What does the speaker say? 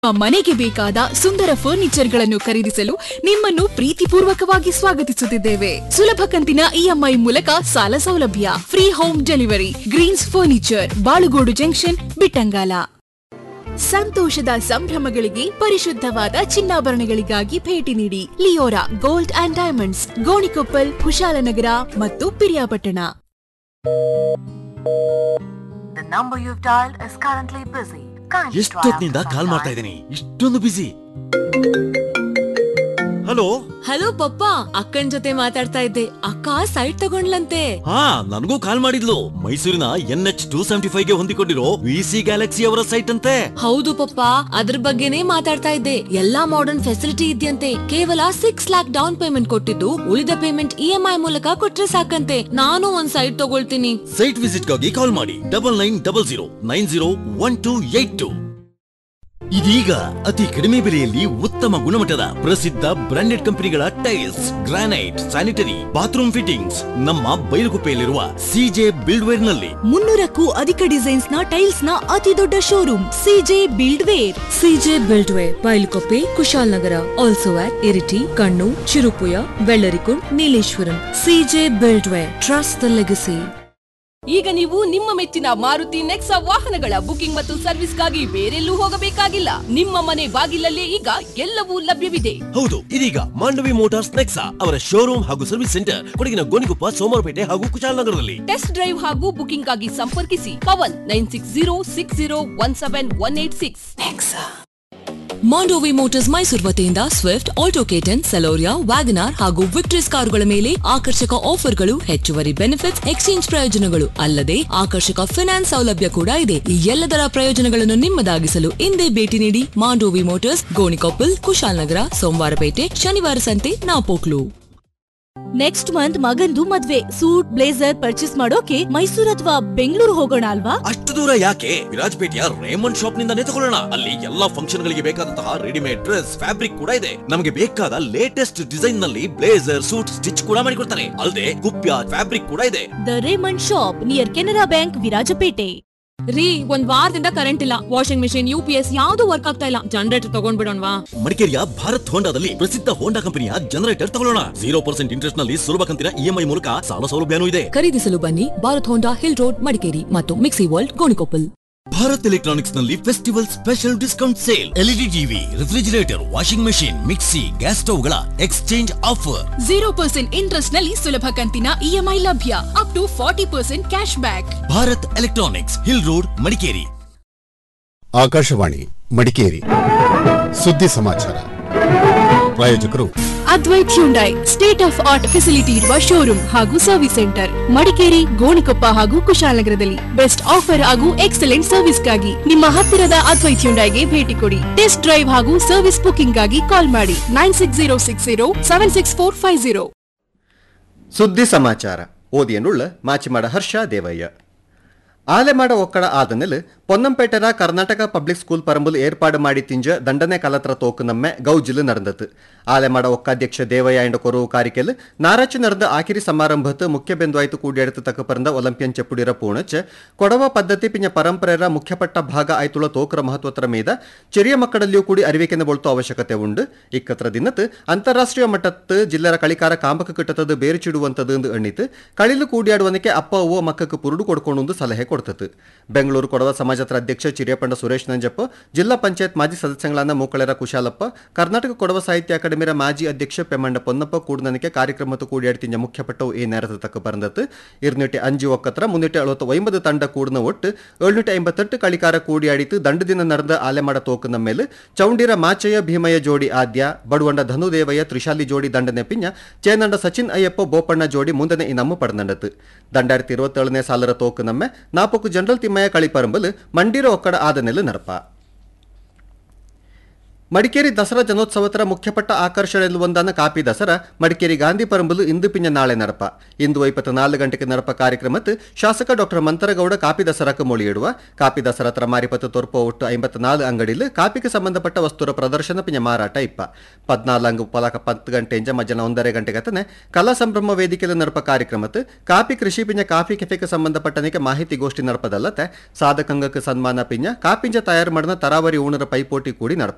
ಮನೆಗೆ ಬೇಕಾದ ಸುಂದರ ಫರ್ನಿಚರ್ಗಳನ್ನು ಖರೀದಿಸಲು ನಿಮ್ಮನ್ನು ಪ್ರೀತಿಪೂರ್ವಕವಾಗಿ ಸ್ವಾಗತಿಸುತ್ತಿದ್ದೇವೆ ಸುಲಭ ಕಂತಿನ ಇಎಂಐ ಮೂಲಕ ಸಾಲ ಸೌಲಭ್ಯ free home delivery greens furniture Balugodu junction Bittangala ಸಂತೋಷದ ಸಂಭ್ರಮಗಳಿಗೆ ಪರಿಶುದ್ಧವಾದ ಚಿನ್ನಾಭರಣಗಳಿಗಾಗಿ ಭೇಟಿ ನೀಡಿ Leora gold and diamonds Gonikoppal Kushalnagar ಮತ್ತು Periyapatna The number you've dialed is currently busy. Kindly try ಎಷ್ಟೊತ್ತಿನಿಂದ after call some ಮಾಡ್ತಾ time. ಇದ್ದೀನಿ ಇಷ್ಟೊಂದು ಬಿಸಿ ಹಲೋ ಹಲೋ ಪಪ್ಪ ಅಕ್ಕನ್ ಜೊತೆ ಮಾತಾಡ್ತಾ ಇದ್ದೆ ಅಕ್ಕ ಸೈಟ್ ತಗೊಂಡ್ಲಂತೆ ಹಾ ನನಗೂ ಕಾಲ್ ಮಾಡಿದ್ಲು ಮೈಸೂರಿನ N H two seventy five ಗೆ ಹೊಂದಿಕೊಂಡಿರೋ ವಿ ಸಿ ಗ್ಯಾಲಕ್ಸಿ ಅವರ ಸೈಟ್ ಅಂತೆ ಹೌದು ಪಪ್ಪ ಅದ್ರ ಬಗ್ಗೆನೇ ಮಾತಾಡ್ತಾ ಇದ್ದೆ ಎಲ್ಲಾ ಮಾಡರ್ನ್ ಫೆಸಿಲಿಟಿ ಇದೆಯಂತೆ ಕೇವಲ ಸಿಕ್ಸ್ ಲ್ಯಾಕ್ ಡೌನ್ ಪೇಮೆಂಟ್ ಕೊಟ್ಟಿದ್ದು ಉಳಿದ ಪೇಮೆಂಟ್ ಇ ಎಂ ಐ ಮೂಲಕ ಕೊಟ್ರೆ ಸಾಕಂತೆ ನಾನು ಒಂದ್ ಸೈಟ್ ತಗೊಳ್ತೀನಿ ಸೈಟ್ ವಿಸಿಟ್ ಗಾಗಿ ಕಾಲ್ ಮಾಡಿ double nine double zero nine zero one two eight two ಇದೀಗ ಅತಿ ಕಡಿಮೆ ಬೆಲೆಯಲ್ಲಿ ಉತ್ತಮ ಗುಣಮಟ್ಟದ ಪ್ರಸಿದ್ಧ ಬ್ರಾಂಡೆಡ್ ಕಂಪನಿಗಳ tiles granite sanitary bathroom fittings ನಮ್ಮ ಬೈಲುಗುಪ್ಪೆಯಲ್ಲಿರುವ ಸಿಜೆ ಬಿಲ್ಡ್ವೇರ್ ನಲ್ಲಿ ಮುನ್ನೂರಕ್ಕೂ ಅಧಿಕ ಡಿಸೈನ್ಸ್ ನ ಟೈಲ್ಸ್ ನ ಅತಿ ದೊಡ್ಡ showroom CJ Buildware CJ Buildware Bylakuppe Kushalnagar also at Iritty Kannur Cherupuzha Vellarikundu Nileshwaram CJ Buildware trust the legacy ಈಗ ನೀವು ನಿಮ್ಮ ಮೆಚ್ಚಿನ ಮಾರುತಿ ನೆಕ್ಸಾ ವಾಹನಗಳ ಬುಕಿಂಗ್ ಮತ್ತು ಸರ್ವಿಸ್ಗಾಗಿ ಬೇರೆಲ್ಲೂ ಹೋಗಬೇಕಾಗಿಲ್ಲ ನಿಮ್ಮ ಮನೆ ಬಾಗಿಲಲ್ಲೇ ಈಗ ಎಲ್ಲವೂ ಲಭ್ಯವಿದೆ ಹೌದು ಇದೀಗ ಮಾಂಡವಿ ಮೋಟಾರ್ಸ್ ನೆಕ್ಸಾ ಅವರ ಶೋರೂಮ್ ಹಾಗೂ ಸರ್ವಿಸ್ ಸೆಂಟರ್ ಕೊಡಗಿನ ಗೋಣಿಕೊಪ್ಪ ಸೋಮವಾರಪೇಟೆ ಹಾಗೂ ಕುಶಾಲನಗರದಲ್ಲಿ ಟೆಸ್ಟ್ ಡ್ರೈವ್ ಹಾಗೂ ಬುಕಿಂಗ್ ಆಗಿ ಸಂಪರ್ಕಿಸಿ Pavan nine six zero six zero one seven one eight six Mandovi motors Mysuru ವತಿಯಿಂದ Swift Alto K ten Celerio Wagon R ಹಾಗೂ ವಿಕ್ಟ್ರಿಸ್ ಕಾರುಗಳ ಮೇಲೆ ಆಕರ್ಷಕ ಆಫರ್ಗಳು ಹೆಚ್ಚುವರಿ ಬೆನಿಫಿಟ್ಸ್ ಎಕ್ಸ್ಚೇಂಜ್ ಪ್ರಯೋಜನಗಳು ಅಲ್ಲದೆ ಆಕರ್ಷಕ ಫಿನಾನ್ಸ್ ಸೌಲಭ್ಯ ಕೂಡ ಇದೆ ಈ ಎಲ್ಲದರ ಪ್ರಯೋಜನಗಳನ್ನು ನಿಮ್ಮದಾಗಿಸಲು ಇಂದೇ ಭೇಟಿ ನೀಡಿ Mandovi motors Gonikoppal Kushalnagar Somwarpet Shanivara Santhe Napoklu next month ಮಗಂದು ಮದ್ವೆ ಸೂಟ್ ಬ್ಲೇಸರ್ ಪರ್ಚೇಸ್ ಮಾಡೋಕೆ ಮೈಸೂರು ಅಥವಾ ಬೆಂಗಳೂರು ಹೋಗೋಣ ಅಲ್ವಾ ಅಷ್ಟು ದೂರ ಯಾಕೆ ವಿರಾಜಪೇಟೆಯ ರೇಮಂಡ್ ಶಾಪ್ ನಿಂದಾನೇ ತಗೊಳ್ಳೋಣ ಅಲ್ಲಿ ಎಲ್ಲಾ ಫಂಕ್ಷನ್ ಗಳಿಗೆ ಬೇಕಾದಂತಹ ರೆಡಿಮೇಡ್ ಡ್ರೆಸ್ ಫ್ಯಾಬ್ರಿಕ್ ಕೂಡ ಇದೆ ನಮಗೆ ಬೇಕಾದ ಲೇಟೆಸ್ಟ್ ಡಿಸೈನ್ ನಲ್ಲಿ ಬ್ಲೇಸರ್ ಸೂಟ್ ಸ್ಟಿಚ್ ಕೂಡ ಮಾಡಿಕೊಡ್ತಾರೆ ಅಲ್ಲದೆ ಕುಪ್ಯ ಫ್ಯಾಬ್ರಿಕ್ ಕೂಡ ಇದೆ the Raymond shop near Canara bank Virajpet ರೀ ಒಂದ್ ವಾರದಿಂದ ಕರೆಂಟ್ ಇಲ್ಲ washing machine U P S ಯಾವ್ದು ವರ್ಕ್ ಆಗ್ತಾ ಇಲ್ಲ ಜನರೇಟರ್ ತಗೊಂಡ್ಬಿಡೋಣವಾ ಮಡಿಕೇರಿಯ ಭಾರತ್ ಹೋಂಡಾದಲ್ಲಿ ಪ್ರಸಿದ್ಧ ಹೋಂಡಾ ಕಂಪನಿಯ ಜನರೇಟರ್ ತಗೊಳ್ಳೋಣ ಜೀರೋ ಪರ್ಸೆಂಟ್ ಇಂಟ್ರೆಸ್ಟ್ ನಲ್ಲಿ ಸುಲಭ ಕಂತಿನ ಇಎಂಐ ಮೂಲಕ ಸಾಲ ಸೌಲಭ್ಯನೂ ಇದೆ ಖರೀದಿಸಲು ಬನ್ನಿ Bharat Honda hill road Madikeri ಮತ್ತು mixie world Gonikoppal Bharat electronics ನಲ್ಲಿ festival special discount sale LED TV refrigerator washing machine mixie gas ಸ್ಟವ್ಗಳ exchange offer zero percent interest ನಲ್ಲಿ ಸುಲಭ ಕಂತಿನ ಇಎಂಐ ಲಭ್ಯ up to forty percent cash back Bharat electronics hill road Madikeri Akashvani Madikeri ಸುದ್ದಿ ಸಮಾಚಾರ ಪ್ರಾಯೋಜಕರು Advait Hyundai state of art facility ಇರುವ showroom ಹಾಗೂ ಸರ್ವಿಸ್ ಸೆಂಟರ್ ಮಡಿಕೇರಿ ಗೋಣಿಕೊಪ್ಪ ಹಾಗೂ ಕುಶಾಲನಗರದಲ್ಲಿ ಬೆಸ್ಟ್ ಆಫರ್ ಹಾಗೂ ಎಕ್ಸಲೆಂಟ್ ಸರ್ವಿಸ್ಗಾಗಿ ನಿಮ್ಮ ಹತ್ತಿರದ ಅದ್ವೈತ್ ಹ್ಯುಂಡೈಗೆ ಭೇಟಿ ಕೊಡಿ ಟೆಸ್ಟ್ ಡ್ರೈವ್ ಹಾಗೂ ಸರ್ವಿಸ್ ಬುಕಿಂಗ್ ಗಾಗಿ ಕಾಲ್ ಮಾಡಿ nine six zero six zero seven six four five zero ಸುದ್ದಿ ಸಮಾಚಾರ ಓದಿಯನುಳ್ಳ ಮಾಚಿಮಾಡ ಹರ್ಷ ದೇವಯ್ಯ ಆಲೆಮಾಡ ಒಕ್ಕಡ ಆದನೆಲ್ പൊന്നംപേട്ടര കർണാടക പബ്ലിക് സ്കൂൾ പറമ്പിൽ ഏർപ്പാട് മാടി തിഞ്ച് ദണ്ഡനെ കലത്ര തോക്ക് നമ്മെ ഗൗജില് നടന്നത് ആലമാಡ ഒക്കാധ്യക്ഷ ದೇವಯ್ಯ ಎಂಡ ಕೊರವು ಕಾರಿಕೆಲ್ ನಾರಾಚು ನಡೆದ ಆಖಿರಿ ಸಮಾರಂಭತ್ ಮುಖ್ಯ ಬಿಂದುವಾಯ್ತು ಕೂಡಿಯೆಡುತ್ತು ತಕ್ಕ ಪರಂದ ಒಲಿಂಪಿಯನ್ ಚೆಪ್ಪುಡಿರ ಪೂಣಚ್ ಕೊಡವ ಪದ್ಧತಿ ಪಿಂಜ ಪರಂಪರೆರ ಮುಖ್ಯಪಟ್ಟ ಭಾಗ ಆಯ್ತುಳ ತೋಕ್ರ ಮಹತ್ವತರ ಮೀದ ಚೆರಿಯ ಮಕ್ಕಳಲ್ಲಿಯೂ ಕೂಡಿ ಅರಿವಿಕೆನ ಬೊಳ್ತು ಅವಶ್ಯಕತೆ ಉಂಡು ಇಕ್ಕತ್ರ ದಿನತ್ ಅಂತಾರಾಷ್ಟ್ರೀಯ ಮಟ್ಟತ್ ಜಿಲ್ಲೆರ ಕಳಿಕಾರ ಕಾಂಬಕ ಕಿಟ್ಟತದು ಬೇರುಚಿಡುವಂತದು ಎಂದು ಎಣ್ಣಿತು ಕಳಿಲು ಕೂಡಿಯಾಡುವನಕ್ಕೆ ಅಪ್ಪ ಅವ್ವ ಮಕ್ಕಕ್ಕೆ ಪುರುಡು ಕೊಡ್ಕೊಂಡು ಸಲಹೆ ಕೊಡ್ತತು ಬೆಂಗಳೂರು ಕೊಡವ ಸಮಾಜತ್ರ ಅಧ್ಯಕ್ಷ ಚಿರಿಯಪಂಡ ಸುರೇಶ್ ನಂಜಪ್ಪ ಜಿಲ್ಲಾ ಪಂಚಾಯತ್ ಮಾಜಿ ಸದಸ್ಯಗಳಾದ ಮೂಕಳೆರ ಕುಶಾಲಪ್ಪ ಕರ್ನಾಟಕ ಕೊಡವ ಸಾಹಿತ್ಯ ಅಕಾಡೆಮಿರ ಮಾಜಿ ಅಧ್ಯಕ್ಷ ಪೆಮ್ಮಂಡ ಪೊನ್ನಪ್ಪ ಕೂಡ್ನನಿಕೆ ಕಾರ್ಯಕ್ರಮತ್ತು ಕೂಡಿಯಾಡ್ತಿಂಜ ಮುಖ್ಯಪಟ್ಟವು ಈ ನೇರದ ತಕ್ಕ ಪರಂದತ್ತು ಇರ್ನಿಟ್ಟೆ ಅಂಜಿ ಒಕ್ಕತ್ರ ಮುನ್ನಿಟ್ಟೆ ಅಳವತ್ತು ಒಂಬದು ತಂಡ ಕೂಡ್ನ ಒಟ್ಟು ಏಳ್ನೂറ്റി ಐಂಬತ್ತೆಟ್ಟು ಕಳಿಕಾರ ಕೂಡಿಯಾಡಿತು ದಂಡು ದಿನ ನಡೆದ ಆಲೆಮಾಡ ತೋಕನ ಮೇಲೆ ಚೌಂಡಿರ ಮಾಚಯ್ಯ ಭೀಮಯ್ಯ ಜೋಡಿ ಆದ್ಯ ಬಡುವಂಡ ಧನುದೇವಯ್ಯ ತ್ರಿಶಾಲಿ ಜೋಡಿ ದಂಡನೆ ಪಿಂಜ ಚೇನಂಡ ಸಚಿನ್ ಅಯ್ಯಪ್ಪ ಬೋಪಣ್ಣ ಜೋಡಿ ಮುಂದನೆ ಈ ನಮ್ಮ ಪಡನಂಡತು ದಂಡಾಯಿರത്തി ഇരുപത്തേഴನೇ ಸಾಲರ ತೋಕು ನಮ್ಮೆ ನಾಪಕ್ಕು ಜನರಲ್ ತಿಮ್ಮಯ್ಯ ಕಳಿಪರಂಬಲ್ ಮಂಡಿರ ಒಕ್ಕಡ ಆದನೆಲು ನರಪ ಮಡಿಕೇರಿ ದಸರಾ ಜನೋತ್ಸವತರ ಮುಖ್ಯಪಟ್ಟ ಆಕರ್ಷಣೆಯಲ್ಲಿ ಒಂದಾನ ಕಾಪಿ ದಸರಾ ಮಡಿಕೇರಿ ಗಾಂಧಿ ಪರಂಬಲು ಇಂದು ಪಿಂಜ ನಾಳೆ ನರಪ ಇಂದು ಇಪ್ಪತ್ತ ನಾಲ್ಕು ಗಂಟೆಗೆ ನರಪ ಕಾರ್ಯಕ್ರಮತ್ ಶಾಸಕ ಡಾಕ್ಟರ್ ಮಂತರಗೌಡ ಕಾಪಿ ದಸರಾಕ್ಕೆ ಮೊಳಿಯಿಡುವ ಕಾಪಿ ದಸರಾ ತರ ಮಾರಿಪತ್ತು ತೋರ್ಪ ಒಟ್ಟು ಐಂಬತ್ತ ನಾಲ್ಕು ಅಂಗಡಿಲಿ ಕಾಪಿಗೆ ಸಂಬಂಧಪಟ್ಟ ವಸ್ತುರ ಪ್ರದರ್ಶನ ಪಿಂಜ ಮಾರಾಟ ಇಪ್ಪ ಪದ್ನಾಲ್ಕು ಪಲಕ ಪತ್ತು ಗಂಟೆಯಿಂದ ಮಧ್ಯಾಹ್ನ ಒಂದரை ಗಂಟೆಗತನೆ ಕಲಾ ಸಂಭ್ರಮ ವೇದಿಕೆಯಲ್ಲಿ ನರಪ ಕಾರ್ಯಕ್ರಮತ್ ಕಾಪಿ ಕೃಷಿ ಪಿಂಜ ಕಾಫಿ ಕೆಫೆಗೆ ಸಂಬಂಧಪಟ್ಟನಿಗೆ ಮಾಹಿತಿಗೋಷ್ಠಿ ನಡಪದಲ್ಲತೆ ಸಾಧಕಂಗಕ್ಕೆ ಸನ್ಮಾನ ಪಿಂಜ ಕಾಪಿಂಜ ತಯಾರು ಮಾಡಿದ ತರಾವರಿ ಊಣರ ಪೈಪೋಟಿ ಕೂಡಿ ನಡಪ